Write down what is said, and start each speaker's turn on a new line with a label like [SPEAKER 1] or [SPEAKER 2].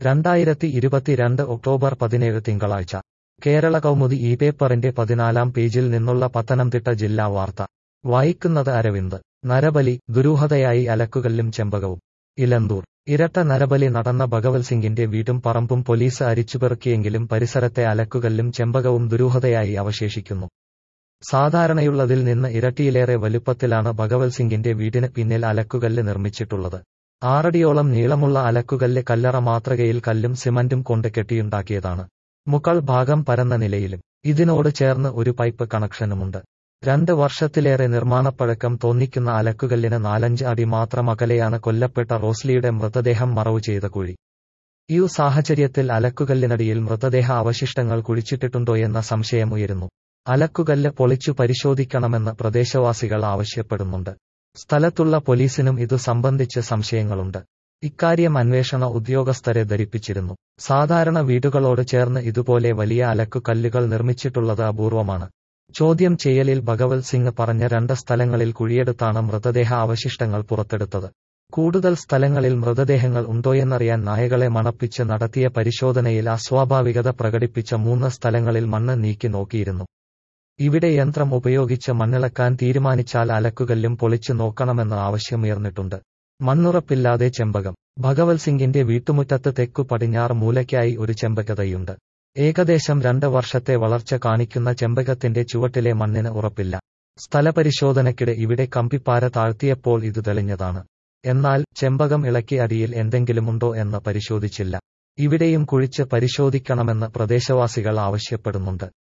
[SPEAKER 1] രണ്ടായിരത്തി ഇരുപത്തിരണ്ട് ഒക്ടോബർ പതിനേഴ് തിങ്കളാഴ്ച കേരള കൗമുദി ഈ പേപ്പറിന്റെ പതിനാലാം പേജിൽ നിന്നുള്ള പത്തനംതിട്ട ജില്ലാ വാർത്ത വായിക്കുന്നത് അരവിന്ദ് നരബലി ദുരൂഹതയായി അലക്കുകല്ലും ചെമ്പകവും ഇലന്തൂർ ഇരട്ട നരബലി നടന്ന ഭഗവത് സിംഗിന്റെ വീടും പറമ്പും പോലീസ് അരിച്ചുപെറുക്കിയെങ്കിലും പരിസരത്തെ അലക്കുകല്ലും ചെമ്പകവും ദുരൂഹതയായി അവശേഷിക്കുന്നു സാധാരണയുള്ളതിൽ നിന്ന് ഇരട്ടിയിലേറെ വലുപ്പത്തിലാണ് ഭഗവത് സിംഗിന്റെ വീടിന് പിന്നിൽ അലക്കുകല്ല് നിർമ്മിച്ചിട്ടുള്ളത് ആറടിയോളം നീളമുള്ള അലക്കുകല്ല് കല്ലറ മാതൃകയിൽ കല്ലും സിമന്റും കൊണ്ട് കെട്ടിയുണ്ടാക്കിയതാണ് മുകൾ ഭാഗം പരന്ന നിലയിലും ഇതിനോട് ചേർന്ന് ഒരു പൈപ്പ് കണക്ഷനുമുണ്ട് രണ്ട് വർഷത്തിലേറെ നിർമ്മാണപ്പഴക്കം തോന്നിക്കുന്ന അലക്കുകല്ലിന് നാലഞ്ച് അടി മാത്രം അകലെയാണ് കൊല്ലപ്പെട്ട റോസ്ലിയുടെ മൃതദേഹം മറവു ചെയ്ത കുഴി ഈ സാഹചര്യത്തിൽ അലക്കുകല്ലിനടിയിൽ മൃതദേഹ അവശിഷ്ടങ്ങൾ കുഴിച്ചിട്ടിട്ടുണ്ടോയെന്ന സംശയം ഉയരുന്നു അലക്കുകല്ല് പൊളിച്ചു പരിശോധിക്കണമെന്ന് പ്രദേശവാസികൾ ആവശ്യപ്പെടുന്നുണ്ട് സ്ഥലത്തുള്ള പോലീസിനും ഇതു സംബന്ധിച്ച് സംശയങ്ങളുണ്ട് ഇക്കാര്യം അന്വേഷണ ഉദ്യോഗസ്ഥരെ ധരിപ്പിച്ചിരുന്നു സാധാരണ വീടുകളോട് ചേർന്ന് ഇതുപോലെ വലിയ അലക്കുകല്ലുകൾ നിർമ്മിച്ചിട്ടുള്ളത് അപൂർവമാണ് ചോദ്യം ചെയ്യലിൽ ഭഗവത് സിംഗ് പറഞ്ഞ രണ്ട് സ്ഥലങ്ങളിൽ കുഴിയെടുത്താണ് മൃതദേഹ അവശിഷ്ടങ്ങൾ പുറത്തെടുത്തത് കൂടുതൽ സ്ഥലങ്ങളിൽ മൃതദേഹങ്ങൾ ഉണ്ടോയെന്നറിയാൻ നായകളെ മണപ്പിച്ച് നടത്തിയ പരിശോധനയിൽ അസ്വാഭാവികത പ്രകടിപ്പിച്ച മൂന്ന് സ്ഥലങ്ങളിൽ മണ്ണ് നീക്കി നോക്കിയിരുന്നു ഇവിടെ യന്ത്രം ഉപയോഗിച്ച് മണ്ണിളക്കാൻ തീരുമാനിച്ചാൽ അലക്കുകല്ലും പൊളിച്ചു നോക്കണമെന്ന് ആവശ്യമുയർന്നിട്ടുണ്ട് മണ്ണുറപ്പില്ലാതെ ചെമ്പകം ഭഗവത് സിംഗിന്റെ വീട്ടുമുറ്റത്ത് തെക്കു പടിഞ്ഞാറ് മൂലയ്ക്കായി ഒരു ചെമ്പകതയുണ്ട് ഏകദേശം രണ്ട് വർഷത്തെ വളർച്ച കാണിക്കുന്ന ചെമ്പകത്തിന്റെ ചുവട്ടിലെ മണ്ണിന് ഉറപ്പില്ല സ്ഥലപരിശോധനയ്ക്കിടെ ഇവിടെ കമ്പിപ്പാര താഴ്ത്തിയപ്പോൾ ഇത് തെളിഞ്ഞതാണ് എന്നാൽ ചെമ്പകം ഇളക്കി അടിയിൽ എന്തെങ്കിലുമുണ്ടോ എന്ന് പരിശോധിച്ചില്ല ഇവിടെയും കുഴിച്ച് പരിശോധിക്കണമെന്ന് പ്രദേശവാസികൾ ആവശ്യപ്പെടുന്നുണ്ട്